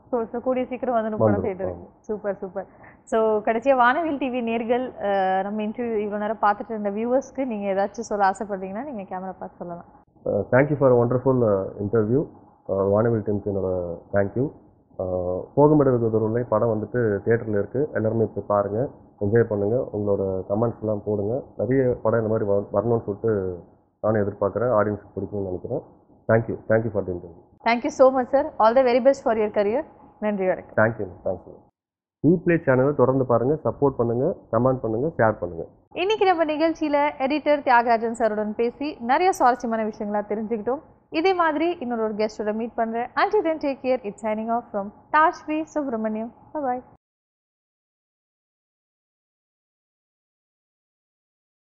ஸோ ஸோ கூடிய சீக்கிரம் வந்து படம் வந்துரும், தேட்டருக்கு சூப்பர் சூப்பர் ஸோ கடைசியாக வானவில் டிவி நேர்கள் அஹ், நம்ம இன்டர்வியூ இவ்வளோ நேரம் பார்த்துட்டு இருந்த வியூவர்ஸ்க்கு நீங்கள் ஏதாச்சும் சொல்ல ஆசைப்படுறீங்கன்னா நீங்கள் கேமரா பார்த்து சொல்லலாம் தேங்க்யூ ஃபார் ஒண்டர்ஃபுல் இன்டர்வியூ வானவில் டீமுக்கு என்னோட தேங்க்யூ போகுமிடருக்கு தூரம்லே படம் வந்துட்டு தேட்டரில் இருக்குது எல்லாருமே போய் பாருங்கள் என்ஜாய் பண்ணுங்கள் உங்களோட கமெண்ட்ஸ்லாம் போடுங்க நிறைய படம் இந்த மாதிரி வ- வரணும்னு சொல்லிட்டு நானும் எதிர்பார்க்குறேன் ஆடியன்ஸுக்கு பிடிக்கும்னு நினைக்கிறேன் thank you thank you for the interview thank you so much sir all the very best for your career நன்றி வணக்கம் தேங்க்யூ தேங்க்யூ ரீப்ளே சேனலை தொடர்ந்து பாருங்கள் சப்போர்ட் பண்ணுங்கள் கமெண்ட் பண்ணுங்கள் ஷேர் பண்ணுங்கள் இன்னைக்கு நம்ம நிகழ்ச்சியில எடிட்டர் தியாகராஜன் சாருடன் பேசி நிறைய சுவாரஸ்யமான விஷயங்களா தெரிஞ்சுக்கிட்டோம் இதே மாதிரி இன்னொரு ஒரு கெஸ்டோட மீட் பண்றேன் and then take care it's signing off from Tajvi Subramaniam bye